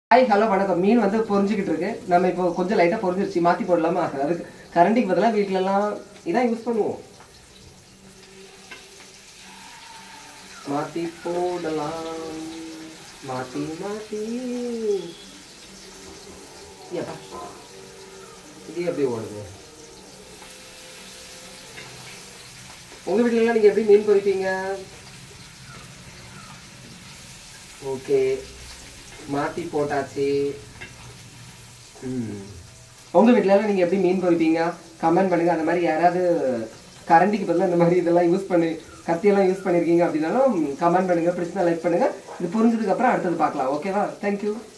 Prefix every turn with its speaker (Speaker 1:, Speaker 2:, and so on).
Speaker 1: hi hello வணக்கம் மீன் வந்து பொரிஞ்சுக்கிட்டு இருக்கு நம்ம இப்போ கொஞ்சம் லைட்டாக பொரிஞ்சிருச்சு மாற்றி போடலாமா அதுக்கு கரண்டிக்கு பதிலாக வீட்டிலலாம் இதான் யூஸ் பண்ணுவோம் மாற்றி போடலாம் மாற்றி மாற்றி ஏப்பா இது எப்படி ஓடுது உங்கள் வீட்டிலலாம் நீங்கள் எப்படி மீன் பொரிப்பீங்க ஓகே மாற்றி போட்டாச்சு ம் உங்கள் வீட்டிலலாம் நீங்கள் எப்படி மீன் பொரிப்பீங்க கமெண்ட் பண்ணுங்கள் அந்த மாதிரி யாராவது கரண்டிக்கு பதிலாக இந்த மாதிரி இதெல்லாம் யூஸ் பண்ணி கத்தியெல்லாம் யூஸ் பண்ணியிருக்கீங்க அப்படின்னாலும் கமெண்ட் பண்ணுங்கள் பிடிச்சினா லைக் பண்ணுங்கள் இது புரிஞ்சதுக்கப்புறம் அடுத்தது பார்க்கலாம் ஓகேவா தேங்க்யூ